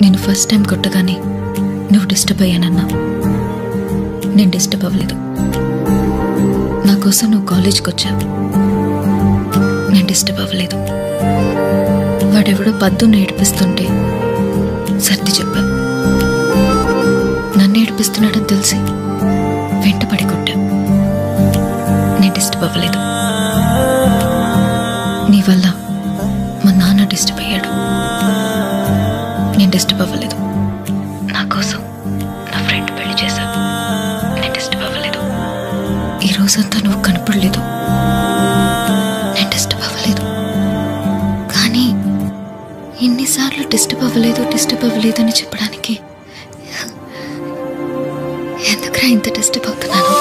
నేను first time కొట్టగానే నువ్వు డిస్టర్బ్ అయ్యానన్నా నేను డిస్టర్బ్ అవ్వలేదు నా కోసం నువ్వు కాలేజ్కి వచ్చావు నేను డిస్టర్బ్ అవ్వలేదు వాడెవడో పద్దును ఏడిపిస్తుంటే సర్ది చెప్పా నన్ను ఏడిపిస్తున్నాడని తెలిసి వెంటపడి కొట్టా నేను డిస్టర్బ్ అవ్వలేదు నీ వల్ల మా నాన్న డిస్టర్బ్ అయ్యాడు నేను డిస్టర్బ్ అవ్వలేదు నా కోసం నా ఫ్రెండ్ పెళ్లి చేశా నేను డిస్టర్బ్ అవ్వలేదు ఈ రోజంతా నువ్వు కనపడలేదు నేను డిస్టర్బ్ అవ్వలేదు కానీ ఎన్నిసార్లు డిస్టర్బ్ అవ్వలేదు డిస్టర్బ్ అవ్వలేదు అని చెప్పడానికి ఎందుకురా ఇంత డిస్టర్బ్ అవుతున్నాను